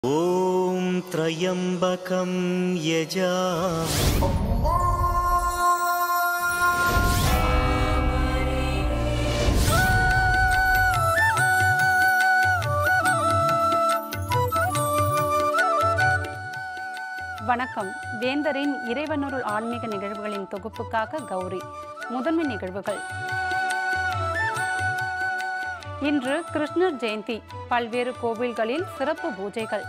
ॐ त्र्यम्बकं यजामि வணக்கம் வேந்தரின் இறைவனருள் ஆன்மீக நிகழ்வுகளின் தொகுப்புக்காக கௌரி முதன்மை நிகழ்வுகள் இன்று கிருஷ்ணர் ஜெயந்தி பல்வேறு கோவில்களில் சிறப்பு பூஜைகள்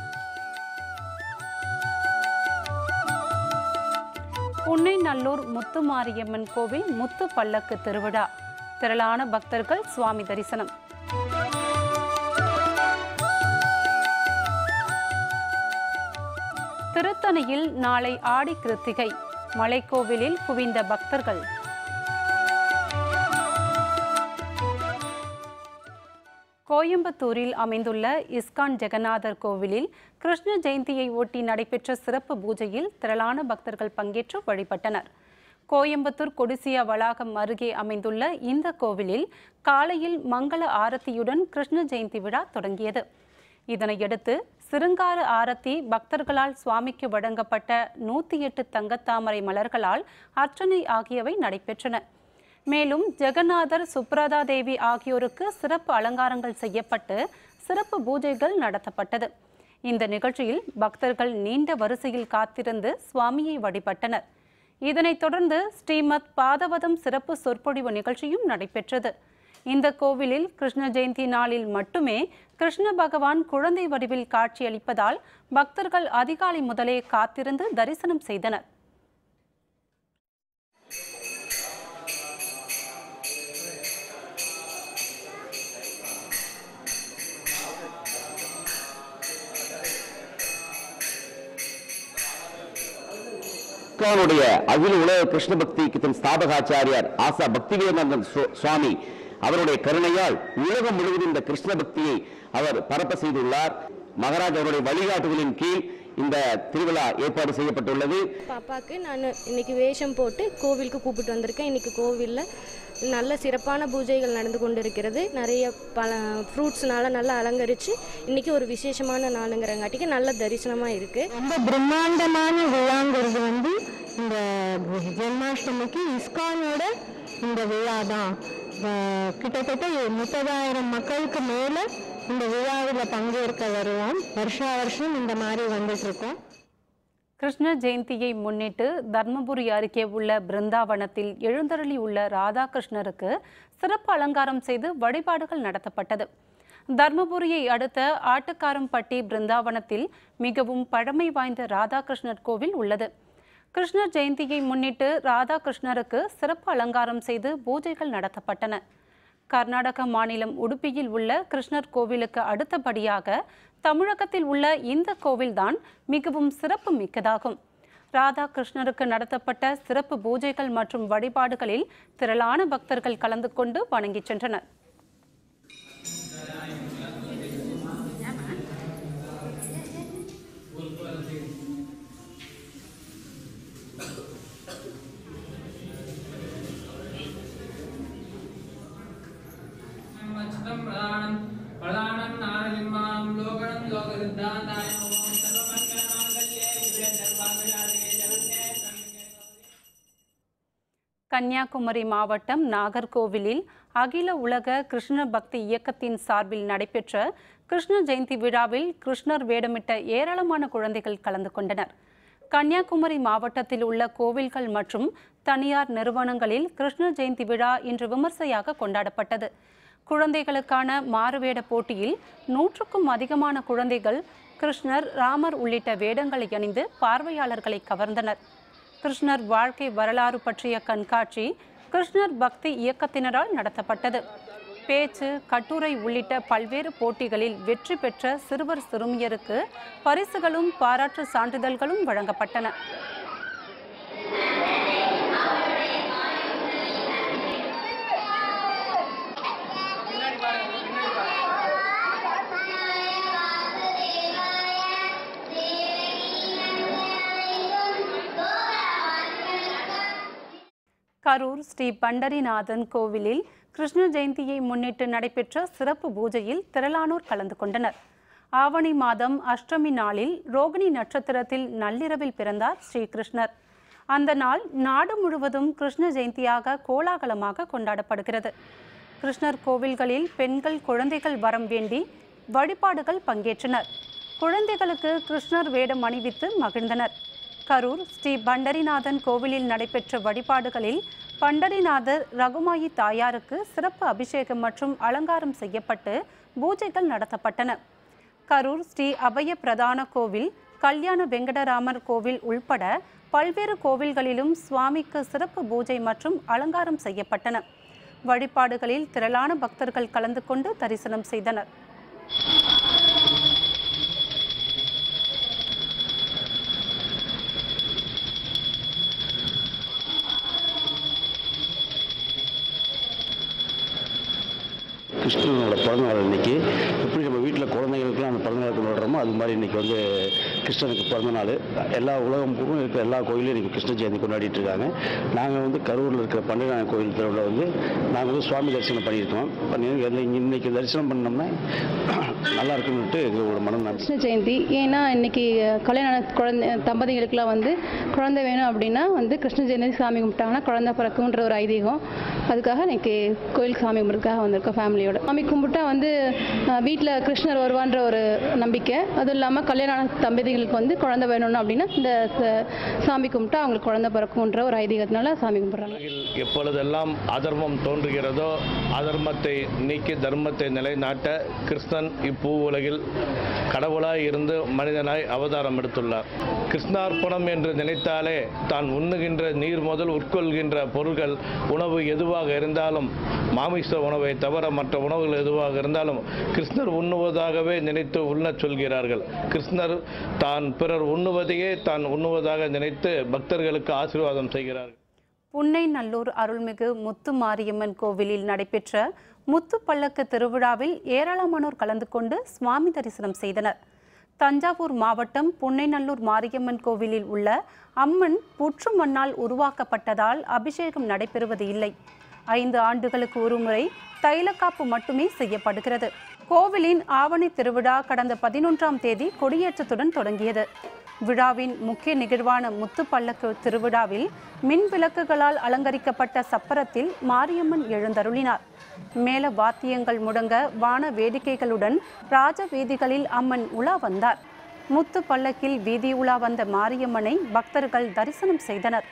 புன்னைநல்லூர் முத்துமாரியம்மன் கோவில் முத்து பல்லக்கு திருவிழா திரளான பக்தர்கள் சுவாமி தரிசனம் திருத்தணியில் நாளை ஆடி கிருத்திகை மலைக்கோவிலில் குவிந்த பக்தர்கள் கோயம்புத்தூரில் அமைந்துள்ள இஸ்கான் ஜெகநாதர் கோவிலில் கிருஷ்ண ஜெயந்தியை ஒட்டி நடைபெற்ற சிறப்பு பூஜையில் திரளான பக்தர்கள் பங்கேற்று வழிபட்டனர் கோயம்புத்தூர் கொடிசியா வளாகம் அருகே அமைந்துள்ள இந்த கோவிலில் காலையில் மங்கள ஆரத்தியுடன் கிருஷ்ண ஜெயந்தி விழா தொடங்கியது இதனையடுத்து சிருங்கார ஆரத்தி பக்தர்களால் சுவாமிக்கு வழங்கப்பட்ட நூத்தி எட்டு தங்கத்தாமரை மலர்களால் அர்ச்சனை ஆகியவை நடைபெற்றன மேலும் ஜெகநாதர் சுப்ரதா தேவி ஆகியோருக்கு சிறப்பு அலங்காரங்கள் செய்யப்பட்டு சிறப்பு பூஜைகள் நடத்தப்பட்டது இந்த நிகழ்ச்சியில் பக்தர்கள் நீண்ட வரிசையில் காத்திருந்து சுவாமியை வழிபட்டனர் இதனைத் தொடர்ந்து ஸ்ரீமத் பாதவதம் சிறப்பு சொற்பொழிவு நிகழ்ச்சியும் நடைபெற்றது இந்த கோவிலில் கிருஷ்ண ஜெயந்தி நாளில் மட்டுமே கிருஷ்ண பகவான் குழந்தை வடிவில் காட்சியளிப்பதால் பக்தர்கள் அதிகாலை முதலே காத்திருந்து தரிசனம் செய்தனர் இஸ்கானுடைய அகில உலக கிருஷ்ண பக்தி கித்தன் ஸ்தாபகாச்சாரியார் ஆசா பக்திவேதானந்தன் சு- சுவாமி அவருடைய கருணையால் உலகம் முழுவதும் இந்த கிருஷ்ண பக்தியை அவர் பரப்ப செய்துள்ளார் மகாராஜ் அவருடைய வழிகாட்டுதலின் கீழ் இந்த திருவிழா ஏற்பாடு செய்யப்பட்டுள்ளது பாப்பாவுக்கு நான் இன்னைக்கு வேஷம் போட்டு கோவிலுக்கு கூப்பிட்டு வந்திருக்கேன் இன்னைக்கு கோவிலில் நல்ல சிறப்பான பூஜைகள் நடந்து கொண்டு இருக்கிறது நிறைய பல ஃப்ரூட்ஸ்னால நல்லா அலங்கரித்து இன்னைக்கு ஒரு விசேஷமான நாளுங்கிறங்காட்டிக்கு நல்ல தரிசனமாக இருக்குது ரொம்ப பிரம்மாண்டமான விழாங்கிறது வந்து இந்த ஜென்மாஷ்டமிக்கு இஸ்கானோட இந்த விழா தான் அஹ் கிட்டத்தட்ட முப்பதாயிரம் மக்களுக்கு மேலே இந்த விழாவில் பங்கேற்க வருவோம் வருஷா வருஷம் இந்த மாதிரி வந்துட்டு இருக்கோம் கிருஷ்ண ஜெயந்தியை முன்னிட்டு தர்மபுரி அருகே உள்ள பிருந்தாவனத்தில் எழுந்தருளி உள்ள ராதாகிருஷ்ணருக்கு சிறப்பு அலங்காரம் செய்து வழிபாடுகள் நடத்தப்பட்டது தர்மபுரியை அடுத்த ஆட்டுக்காரம்பட்டி பிருந்தாவனத்தில் மிகவும் பழமை வாய்ந்த ராதாகிருஷ்ணர் கோவில் உள்ளது கிருஷ்ணர் ஜெயந்தியை முன்னிட்டு ராதாகிருஷ்ணருக்கு சிறப்பு அலங்காரம் செய்து பூஜைகள் நடத்தப்பட்டன கர்நாடக மாநிலம் உடுப்பியில் உள்ள கிருஷ்ணர் கோவிலுக்கு அடுத்தபடியாக தமிழகத்தில் உள்ள இந்த கோவில்தான் மிகவும் சிறப்பு மிக்கதாகும் ராதா கிருஷ்ணருக்கு நடத்தப்பட்ட சிறப்பு பூஜைகள் மற்றும் வழிபாடுகளில் திரளான பக்தர்கள் கலந்து கொண்டு வணங்கிச் சென்றனர் मच्छतं प्रदानं प्रदानं नारलिम्बां लोकनं लोकसिद्धान्ताय नमो सर्वमङ्गलमाङ्गल्ये शिवे सर्वाभिलाषे जगन्ये கன்னியாகுமரி மாவட்டம் நாகர்கோவிலில் அகில உலக கிருஷ்ண பக்தி இயக்கத்தின் சார்பில் நடைபெற்ற கிருஷ்ண ஜெயந்தி விழாவில் கிருஷ்ணர் வேடமிட்ட ஏராளமான குழந்தைகள் கலந்து கொண்டனர் கன்னியாகுமரி மாவட்டத்தில் உள்ள கோவில்கள் மற்றும் தனியார் நிறுவனங்களில் கிருஷ்ண ஜெயந்தி விழா இன்று விமர்சையாக கொண்டாடப்பட்டது குழந்தைகளுக்கான மாறுவேட போட்டியில் நூற்றுக்கும் அதிகமான குழந்தைகள் கிருஷ்ணர் ராமர் உள்ளிட்ட வேடங்களை அணிந்து பார்வையாளர்களை கவர்ந்தனர் கிருஷ்ணர் வாழ்க்கை வரலாறு பற்றிய கண்காட்சி கிருஷ்ணர் பக்தி இயக்கத்தினரால் நடத்தப்பட்டது பேச்சு கட்டுரை உள்ளிட்ட பல்வேறு போட்டிகளில் வெற்றி பெற்ற சிறுவர் சிறுமியருக்கு பரிசுகளும் பாராட்டு சான்றிதழ்களும் வழங்கப்பட்டன கரூர் ஸ்ரீ பண்டரிநாதன் கோவிலில் கிருஷ்ண ஜெயந்தியை முன்னிட்டு நடைபெற்ற சிறப்பு பூஜையில் திரளானோர் கலந்து கொண்டனர் ஆவணி மாதம் அஷ்டமி நாளில் ரோகிணி நட்சத்திரத்தில் நள்ளிரவில் பிறந்தார் ஸ்ரீகிருஷ்ணர் அந்த நாள் நாடு முழுவதும் கிருஷ்ண ஜெயந்தியாக கோலாகலமாக கொண்டாடப்படுகிறது கிருஷ்ணர் கோவில்களில் பெண்கள் குழந்தைகள் வரம் வேண்டி வழிபாடுகள் பங்கேற்றனர் குழந்தைகளுக்கு கிருஷ்ணர் வேடம் அணிவித்து மகிழ்ந்தனர் கரூர் ஸ்ரீ பண்டரிநாதன் கோவிலில் நடைபெற்ற வழிபாடுகளில் பண்டரிநாதர் ரகுமாயி தாயாருக்கு சிறப்பு அபிஷேகம் மற்றும் அலங்காரம் செய்யப்பட்டு பூஜைகள் நடத்தப்பட்டன கரூர் ஸ்ரீ அபய பிரதான கோவில் கல்யாண வெங்கடராமர் கோவில் உள்பட பல்வேறு கோவில்களிலும் சுவாமிக்கு சிறப்பு பூஜை மற்றும் அலங்காரம் செய்யப்பட்டன வழிபாடுகளில் திரளான பக்தர்கள் கலந்து கொண்டு தரிசனம் செய்தனர் கிருஷ்ணனோட பிறந்தநாள் இன்னைக்கு எப்படி நம்ம வீட்டில் குழந்தைகளுக்குலாம் அந்த பிறந்தநாள் கொண்டாடுறோமோ அது மாதிரி இன்னைக்கு வந்து கிருஷ்ணனுக்கு பிறந்தநாள் எல்லா உலகம் பூர்வம் இருக்கிற எல்லா கோயிலையும் இன்னைக்கு கிருஷ்ண ஜெயந்தி கொண்டாடிட்டு இருக்காங்க நாங்கள் வந்து கரூரில் இருக்கிற பண்டிகநாயகன் கோயில் திருவிழா வந்து நாங்கள் வந்து சுவாமி தரிசனம் பண்ணியிருக்கோம் பண்ணி வந்து இன்னைக்கு தரிசனம் பண்ணோம்னா நல்லா இருக்குன்னுட்டு எங்களோட மனம் நான் கிருஷ்ண ஜெயந்தி ஏன்னா இன்னைக்கு கல்யாண குழந்தை தம்பதிகளுக்குலாம் வந்து குழந்தை வேணும் அப்படின்னா வந்து கிருஷ்ண ஜெயந்தி சாமி கும்பிட்டாங்கன்னா குழந்தை பிறக்குன்ற ஒரு ஐதீகம் அதுக்காக இன்னைக்கு கோயிலுக்கு சாமி கும்பிட்றதுக்காக வந்திருக்கோம் ஃபேமிலியோட சாமி கும்பிட்டா வந்து வீட்டில் கிருஷ்ணர் வருவான்ற ஒரு நம்பிக்கை அதுவும் இல்லாமல் கல்யாண தம்பதிகளுக்கு வந்து குழந்தை வேணும்னு அப்படின்னா இந்த ச- சாமி கும்பிட்டா அவங்களுக்கு குழந்தை பிறக்கும்ன்ற ஒரு ஐதீகத்தினால சாமி கும்பிட்றாங்க உலகில் எப்பொழுதெல்லாம் அதர்மம் தோன்றுகிறதோ அதர்மத்தை நீக்கி தர்மத்தை நிலைநாட்ட கிருஷ்ணன் இப்பூ உலகில் கடவுளாய் இருந்து மனிதனாய் அவதாரம் எடுத்துள்ளார் கிருஷ்ணார்ப்பணம் என்று நினைத்தாலே தான் உண்ணுகின்ற நீர் முதல் உட்கொள்கின்ற பொருள்கள் உணவு எதுவாக இருந்தாலும் மாமிச உணவை தவிர மற்ற உணவுகள் எதுவாக இருந்தாலும் கிருஷ்ணர் உண்ணுவதாகவே நினைத்து உண்ணச் சொல்கிறார்கள் கிருஷ்ணர் தான் பிறர் உண்ணுவதையே தான் உண்ணுவதாக நினைத்து பக்தர்களுக்கு ஆசீர்வாதம் செய்கிறார்கள் புன்னைநல்லூர் அருள்மிகு முத்து மாரியம்மன் கோவிலில் நடைபெற்ற முத்து பல்லக்கு திருவிழாவில் ஏராளமானோர் கலந்து கொண்டு சுவாமி தரிசனம் செய்தனர் தஞ்சாவூர் மாவட்டம் புன்னைநல்லூர் மாரியம்மன் கோவிலில் உள்ள அம்மன் புற்று மண்ணால் உருவாக்கப்பட்டதால் அபிஷேகம் நடைபெறுவது இல்லை ஐந்து ஆண்டுகளுக்கு ஒருமுறை தைலக்காப்பு மட்டுமே செய்யப்படுகிறது கோவிலின் ஆவணி திருவிழா கடந்த பதினொன்றாம் தேதி கொடியேற்றத்துடன் தொடங்கியது விழாவின் முக்கிய நிகழ்வான முத்து பல்லக்கு திருவிழாவில் மின் விளக்குகளால் அலங்கரிக்கப்பட்ட சப்பரத்தில் மாரியம்மன் எழுந்தருளினார் மேல வாத்தியங்கள் முழங்க வான வேடிக்கைகளுடன் ராஜ வீதிகளில் அம்மன் உலா வந்தார் முத்து பல்லக்கில் வீதி உலா வந்த மாரியம்மனை பக்தர்கள் தரிசனம் செய்தனர்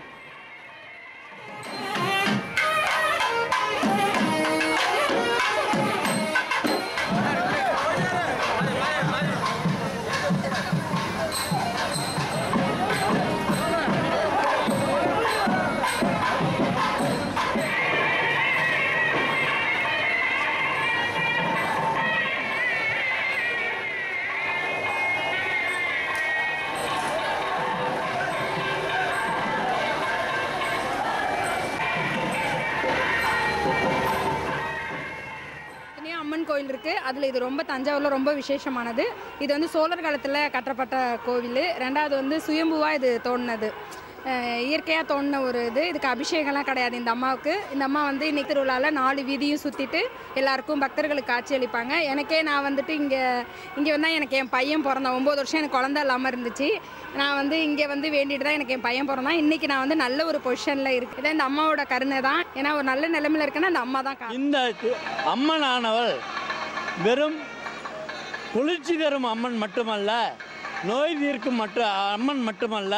தனியாக அம்மன் கோயில் இருக்குது அதில் இது ரொம்ப தஞ்சாவூரில் ரொம்ப விசேஷமானது இது வந்து சோழர் காலத்தில் கட்டப்பட்ட கோவில் ரெண்டாவது வந்து சுயம்புவாக இது தோணுனது இயற்கையாக தோணின ஒரு இது இதுக்கு அபிஷேகம்லாம் கிடையாது இந்த அம்மாவுக்கு இந்த அம்மா வந்து இன்னைக்கு திருவிழாவில் நாலு வீதியும் சுற்றிட்டு எல்லாருக்கும் பக்தர்களுக்கு காட்சி அளிப்பாங்க எனக்கே நான் வந்துட்டு இங்கே இங்கே வந்தால் எனக்கு என் பையன் பிறந்தான் ஒம்பது வருஷம் எனக்கு குழந்தை இல்லாமல் இருந்துச்சு நான் வந்து இங்கே வந்து வேண்டிட்டு தான் எனக்கு என் பையன் பிறந்தான் இன்றைக்கி நான் வந்து நல்ல ஒரு பொசிஷனில் இருக்குது இதான் இந்த அம்மாவோட கருணை தான் ஏன்னா ஒரு நல்ல நிலைமையில் இருக்கேன்னா இந்த அம்மா தான் காரணம். இந்த கு- அம்மனானவள் வெறும் குளிர்ச்சி தரும் அம்மன் மட்டுமல்ல நோய் தீர்க்கும் மட்டும் அம்மன் மட்டுமல்ல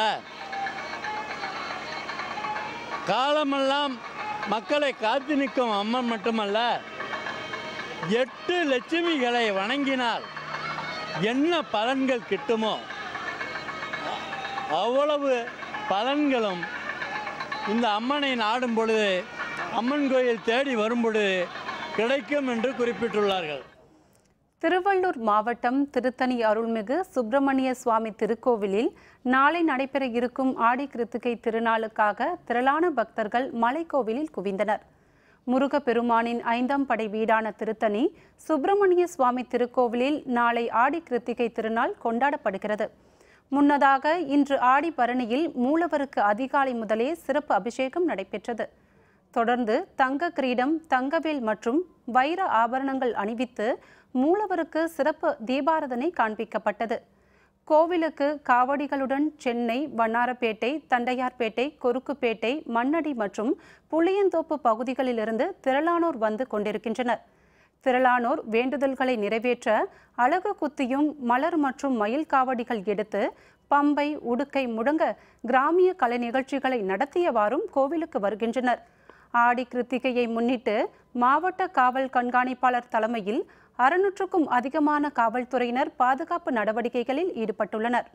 காலமெல்லாம் மக்களை காத்து நிற்கும் அம்மன் மட்டுமல்ல எட்டு லட்சுமிகளை வணங்கினால் என்ன பலன்கள் கிட்டுமோ அ- அவ்வளவு பலன்களும் இந்த அம்மனை நாடும் பொழுது அம்மன் கோயில் தேடி வரும் பொழுது கிடைக்கும் என்று குறிப்பிட்டுள்ளார்கள் திருவள்ளூர் மாவட்டம் திருத்தணி அருள்மிகு சுப்பிரமணிய சுவாமி திருக்கோவிலில் நாளை நடைபெற இருக்கும் ஆடி கிருத்திகை திருநாளுக்காக திரளான பக்தர்கள் மலைக்கோவிலில் குவிந்தனர் முருகப்பெருமானின் ஐந்தாம் படை வீடான திருத்தணி சுப்பிரமணிய சுவாமி திருக்கோவிலில் நாளை ஆடி கிருத்திகை திருநாள் கொண்டாடப்படுகிறது முன்னதாக இன்று ஆடி பரணியில் மூலவருக்கு அதிகாலை முதலே சிறப்பு அபிஷேகம் நடைபெற்றது தொடர்ந்து தங்க கிரீடம் தங்கவேல் மற்றும் வைர ஆபரணங்கள் அணிவித்து மூலவருக்கு சிறப்பு தீபாராதனை காண்பிக்கப்பட்டது கோவிலுக்கு காவடிகளுடன் சென்னை வண்ணாரப்பேட்டை தண்டையார்பேட்டை கொருக்குப்பேட்டை மண்ணடி மற்றும் புளியந்தோப்பு பகுதிகளிலிருந்து திரளானோர் வந்து கொண்டிருக்கின்றனர் திரளானோர் வேண்டுதல்களை நிறைவேற்ற அழகு குத்தியும் மலர் மற்றும் மயில் காவடிகள் எடுத்து பம்பை உடுக்கை முழங்க கிராமிய கலை நிகழ்ச்சிகளை நடத்தியவாறும் கோவிலுக்கு வருகின்றனர் ஆடி கிருத்திகையை முன்னிட்டு மாவட்ட காவல் கண்காணிப்பாளர் தலைமையில் அறுநூற்றுக்கும் அதிகமான காவல்துறையினர் பாதுகாப்பு நடவடிக்கைகளில் ஈடுபட்டுள்ளனர்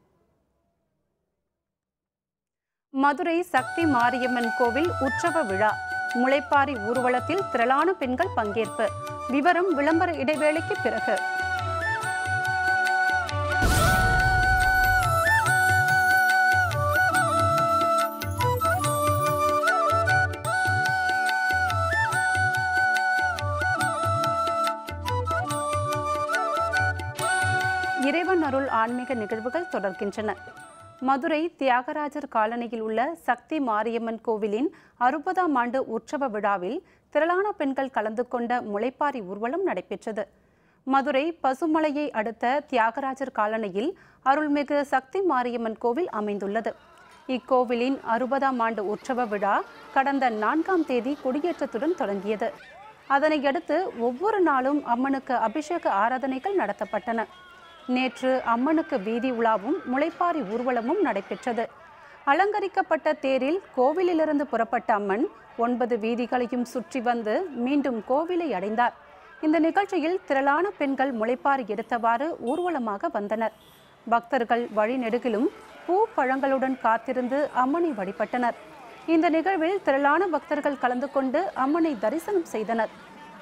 மதுரை சக்தி மாரியம்மன் கோவில் உற்சவ விழா முளைப்பாரி ஊர்வலத்தில் திரளான பெண்கள் பங்கேற்பு விவரம் விளம்பர இடைவேளைக்கு பிறகு இறைவன் அருள் ஆன்மீக நிகழ்வுகள் தொடர்கின்றன மதுரை தியாகராஜர் காலனியில் உள்ள சக்தி மாரியம்மன் கோவிலின் அறுபதாம் ஆண்டு உற்சவ விழாவில் திரளான பெண்கள் கலந்து கொண்ட முளைப்பாரி ஊர்வலம் நடைபெற்றது மதுரை பசுமலையை அடுத்த தியாகராஜர் காலனியில் அருள்மிகு சக்தி மாரியம்மன் கோவில் அமைந்துள்ளது இக்கோவிலின் அறுபதாம் ஆண்டு உற்சவ விழா கடந்த நான்காம் தேதி கொடியேற்றத்துடன் தொடங்கியது அதனையடுத்து ஒவ்வொரு நாளும் அம்மனுக்கு அபிஷேக ஆராதனைகள் நடத்தப்பட்டன நேற்று அம்மனுக்கு வீதி உலாவும் முளைப்பாரி ஊர்வலமும் நடைபெற்றது அலங்கரிக்கப்பட்ட தேரில் கோவிலிலிருந்து புறப்பட்ட அம்மன் ஒன்பது வீதிகளையும் சுற்றி வந்து மீண்டும் கோவிலை அடைந்தார் இந்த நிகழ்ச்சியில் திரளான பெண்கள் முளைப்பாரி எடுத்தவாறு ஊர்வலமாக வந்தனர் பக்தர்கள் வழிநெடுகிலும் பூ பழங்களுடன் காத்திருந்து அம்மனை வழிபட்டனர் இந்த நிகழ்வில் திரளான பக்தர்கள் கலந்து கொண்டு அம்மனை தரிசனம் செய்தனர்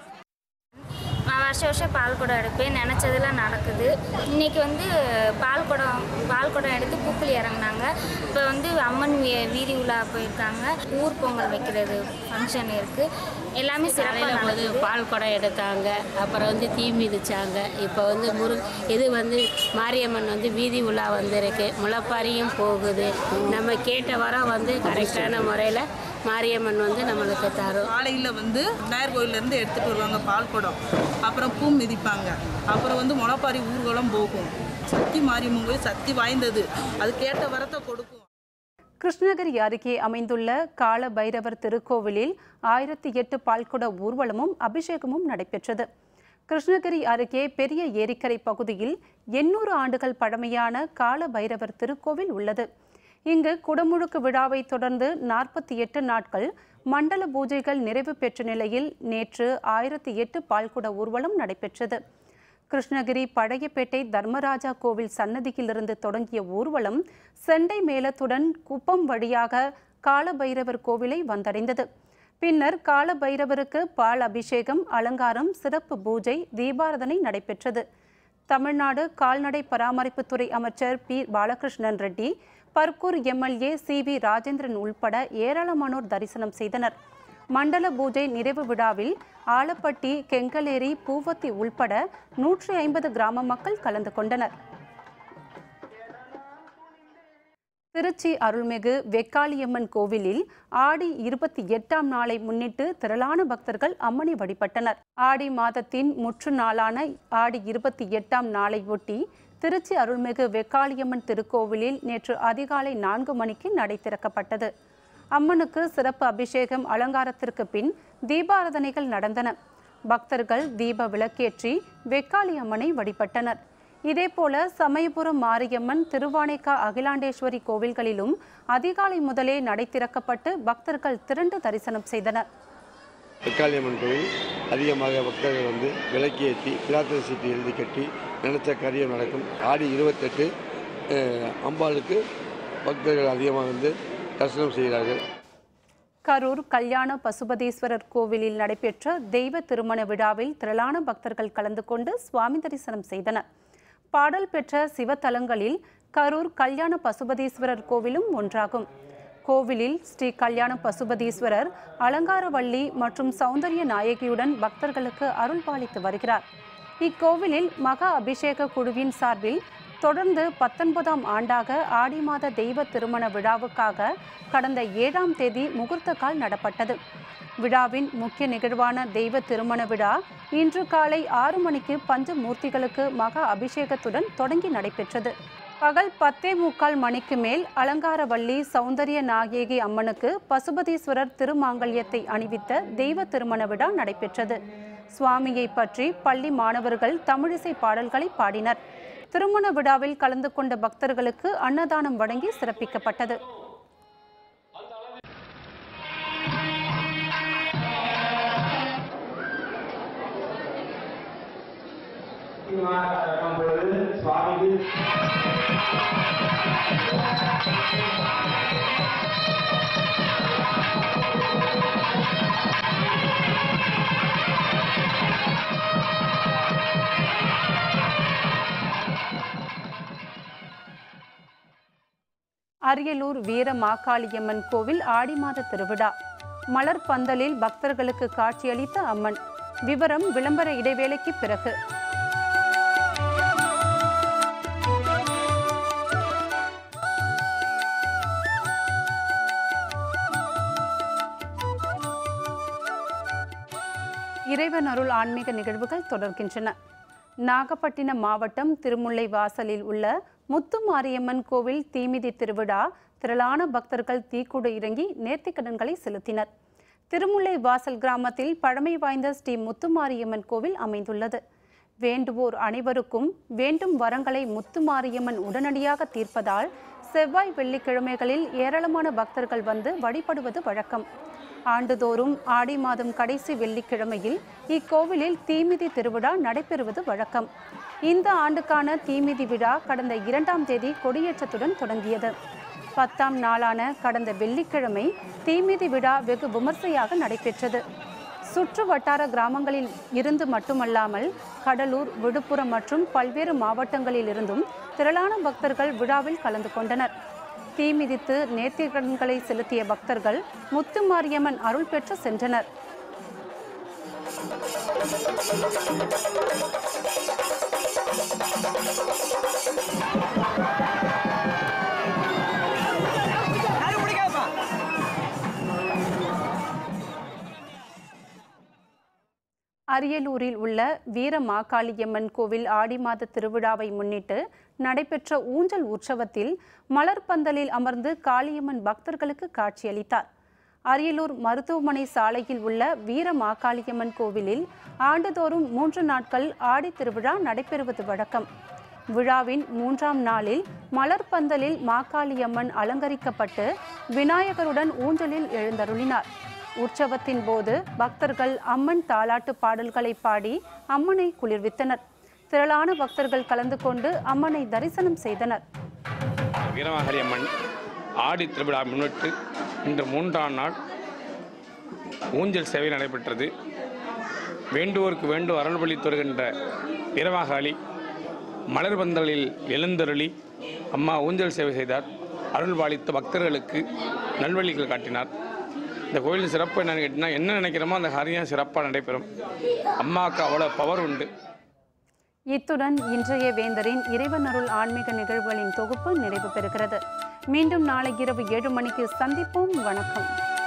நான் வருஷம் வருஷம் பால் குடம் எடுப்பேன் நினச்சதெல்லாம் நடக்குது இன்றைக்கி வந்து பால் குடம் பால் குடம் எடுத்து பூக்குழி இறங்குனாங்க இப்போ வந்து அம்மன் வீ- வீதி உலா போயிருக்காங்க ஊர் பொங்கல் வைக்கிறது ஃபங்க்ஷன் இருக்குது எல்லாமே சிறப்பாக காலையில் போது நடக்குது பால் குடம் எடுத்தாங்க அப்புறம் வந்து தீ மிதிச்சாங்க இப்போ வந்து முரு இது வந்து மாரியம்மன் வந்து வீதி உலா வந்திருக்கு முளைப்பாரியும் போகுது நம்ம கேட்ட வரம் வந்து கரெக்டான முறையில் மாரியம்மன் வந்து நம்மளுக்கு தரும் காலையில் வந்து விநாயகர் கோயிலேருந்து எடுத்துகிட்டு வருவாங்க பால் குடம் அப்புறம் பூ மிதிப்பாங்க அப்புறம் வந்து முளைப்பாரி ஊர்வலம் போகும் சக்தி மாரியம்மன் கோயில் சக்தி வாய்ந்தது அது கேட்ட வரத்தை கொடுக்கும் கிருஷ்ணகிரி அருகே அமைந்துள்ள கால பைரவர் திருக்கோவிலில் ஆயிரத்தி எட்டு பால்குட ஊர்வலமும் அபிஷேகமும் நடைபெற்றது கிருஷ்ணகிரி அருகே பெரிய ஏரிக்கரை பகுதியில் எண்ணூறு ஆண்டுகள் பழமையான கால பைரவர் திருக்கோவில் உள்ளது இங்கு குடமுழுக்கு விழாவை தொடர்ந்து நாற்பத்தி எட்டு நாட்கள் மண்டல பூஜைகள் நிறைவு பெற்ற நிலையில் நேற்று ஆயிரத்தி எட்டு பால்குட ஊர்வலம் நடைபெற்றது கிருஷ்ணகிரி பழையப்பேட்டை தர்மராஜா கோவில் சன்னதியிலிருந்து தொடங்கிய ஊர்வலம் செண்டை மேளத்துடன் குப்பம் வழியாக காலபைரவர் கோவிலை வந்தடைந்தது பின்னர் காலபைரவருக்கு பால் அபிஷேகம் அலங்காரம் சிறப்பு பூஜை தீபாரதனை நடைபெற்றது தமிழ்நாடு கால்நடை பராமரிப்புத்துறை அமைச்சர் P Balakrishnan Reddy Bargur MLA C V Rajendran உள்பட ஏராளமானோர் தரிசனம் செய்தனர் மண்டல பூஜை நிறைவு விழாவில் ஆலப்பட்டி கெங்கலேரி பூவத்தி உள்பட நூற்றி ஐம்பது கிராம மக்கள் கலந்து கொண்டனர் திருச்சி அருள்மிகு வெக்காளியம்மன் கோவிலில் ஆடி இருபத்தி எட்டாம் நாளை முன்னிட்டு திரளான பக்தர்கள் அம்மனை வழிபட்டனர் ஆடி மாதத்தின் முற்று நாளான ஆடி இருபத்தி எட்டாம் நாளை ஒட்டி திருச்சி அருள்மிகு வெக்காளியம்மன் திருக்கோவிலில் நேற்று அதிகாலை நான்கு மணிக்கு நடை திறக்கப்பட்டது அம்மனுக்கு சிறப்பு அபிஷேகம் அலங்காரத்திற்கு பின் தீபாராதனைகள் நடந்தன பக்தர்கள் தீப விளக்கேற்றி வெக்காளி அம்மனை வழிபட்டனர் இதேபோல சமயபுரம் மாரியம்மன் திருவானைக்கா அகிலாண்டேஸ்வரி கோவில்களிலும் அதிகாலை முதலே நடை திறக்கப்பட்டு பக்தர்கள் திரண்டு தரிசனம் செய்தனர் வெக்காளியம்மன் கோவில் அதிகமாக பக்தர்கள் வந்து விளக்கேற்றி பிரார்த்தனை சீட்டு எழுதி கட்டி நினைச்ச காரியம் நடக்கும் ஆடி இருபத்தெட்டு அஹ், அம்பாளுக்கு பக்தர்கள் அதிகமாக வந்து தரிசனம் செய்கிறார்கள் கரூர் கல்யாண பசுபதீஸ்வரர் கோவிலில் நடைபெற்ற தெய்வ திருமண விழாவில் திரளான பக்தர்கள் கலந்து கொண்டு சுவாமி தரிசனம் செய்தனர் பாடல் பெற்ற சிவத்தலங்களில் கரூர் கல்யாண பசுபதீஸ்வரர் கோவிலும் ஒன்றாகும் கோவிலில் ஸ்ரீ கல்யாண பசுபதீஸ்வரர் அலங்காரவள்ளி மற்றும் சௌந்தரிய நாயகியுடன் பக்தர்களுக்கு அருள் பாலித்து வருகிறார் இக்கோவிலில் மகா அபிஷேக குழுவின் சார்பில் தொடர்ந்து பத்தொன்பதாம் ஆண்டாக ஆடி மாத தெய்வ திருமண விழாவுக்காக கடந்த ஏழாம் தேதி முகூர்த்த கால் நடப்பட்டது விழாவின் முக்கிய நிகழ்வான தெய்வ திருமண விழா இன்று காலை ஆறு மணிக்கு பஞ்சமூர்த்திகளுக்கு மகா அபிஷேகத்துடன் தொடங்கி நடைபெற்றது பகல் பத்தே முக்கால் மணிக்கு மேல் அலங்காரவல்லி சௌந்தரிய நாயகி அம்மனுக்கு பசுபதீஸ்வரர் திருமாங்கல்யத்தை அணிவித்த தெய்வ திருமண விழா நடைபெற்றது சுவாமியை பற்றி பள்ளி மாணவர்கள் தமிழிசை பாடல்களை பாடினர் திருமண விழாவில் கலந்து கொண்ட பக்தர்களுக்கு அன்னதானம் வழங்கி சிறப்பிக்கப்பட்டது அரியலூர் வீர மாகாளியம்மன் கோவில் ஆடி மாத திருவிழா மலர் பந்தலில் பக்தர்களுக்கு காட்சியளித்த அம்மன் விவரம் விளம்பர இடைவேளைக்கு பிறகு இறைவன் அருள் ஆன்மீக நிகழ்வுகள் தொடர்கின்றன நாகப்பட்டினம் மாவட்டம் திருமுல்லை வாசலில் உள்ள முத்துமாரியம்மன் கோவில் தீமிதி திருவிழா திரளான பக்தர்கள் தீக்குடு இறங்கி நேர்த்திக்கடன்களை செலுத்தினர் திருமுல்லை வாசல் கிராமத்தில் பழமை வாய்ந்த ஸ்ரீ முத்துமாரியம்மன் கோவில் அமைந்துள்ளது வேண்டுவோர் அனைவருக்கும் வேண்டும் வரங்களை முத்துமாரியம்மன் உடனடியாக தீர்ப்பதால் செவ்வாய் வெள்ளிக்கிழமைகளில் ஏராளமான பக்தர்கள் வந்து வழிபடுவது வழக்கம் ஆண்டுதோறும் ஆடி மாதம் கடைசி வெள்ளிக்கிழமையில் இக்கோவிலில் தீமிதி திருவிழா நடைபெறுவது வழக்கம் இந்த ஆண்டுக்கான தீமிதி விழா கடந்த இரண்டாம் தேதி கொடியேற்றத்துடன் தொடங்கியது பத்தாம் நாளான கடந்த வெள்ளிக்கிழமை தீமிதி விழா வெகு விமர்சையாக நடைபெற்றது சுற்று வட்டார கிராமங்களில் இருந்து மட்டுமல்லாமல் கடலூர் விழுப்புரம் மற்றும் பல்வேறு மாவட்டங்களில் இருந்தும் திரளான பக்தர்கள் விழாவில் கலந்து கொண்டனர் தீ மிதித்து நேர்த்திக்கடன்களை செலுத்திய பக்தர்கள் முத்துமாரியம்மன் அருள் பெற்று சென்றனர் அரியலூரில் உள்ள வீர மாகாளியம்மன் கோவில் ஆடி மாத திருவிழாவை முன்னிட்டு நடைபெற்ற ஊஞ்சல் உற்சவத்தில் மலர் பந்தலில் அமர்ந்து காளியம்மன் பக்தர்களுக்கு காட்சியளித்தார் அரியலூர் மருத்துவமனை சாலையில் உள்ள வீர மாகாளியம்மன் கோவிலில் ஆண்டுதோறும் மூன்று நாட்கள் ஆடி திருவிழா நடைபெறுவது வழக்கம் விழாவின் மூன்றாம் நாளில் மலர் பந்தலில் மாகாளியம்மன் அலங்கரிக்கப்பட்டு விநாயகருடன் ஊஞ்சலில் எழுந்தருளினார் உற்சவத்தின் போது பக்தர்கள் அம்மன் தாலாட்டு பாடல்களை பாடி அம்மனை குளிர்வித்தனர் திரளான பக்தர்கள் கலந்து கொண்டு அம்மனை தரிசனம் செய்தனர் வீரமாகரி அம்மன் ஆடி திருவிழா முன்னிட்டு இன்று மூன்றாம் நாள் ஊஞ்சல் சேவை நடைபெற்றது வேண்டுவோருக்கு வேண்டு அருள்வழி தருகின்ற வீரமாகாளி மலர் பந்தலில் எழுந்தருளி அம்மா ஊஞ்சல் சேவை செய்தார் அருள் பாலித்த பக்தர்களுக்கு நல்வழிகள் காட்டினார் இந்த கோயிலின் சிறப்பு என்னன்னு கேட்டிங்கன்னா என்ன நினைக்கிறோமோ அந்த காரியம் சிறப்பாக நடைபெறும் அம்மாவுக்கு அவ்வளோ பவர் உண்டு இத்துடன் இன்றைய வேந்தரின் இறைவன் அருள் ஆன்மீக நிகழ்வுகளின் தொகுப்பு நிறைவு பெறுகிறது மீண்டும் நாளை இரவு ஏழு மணிக்கு சந்திப்போம் வணக்கம்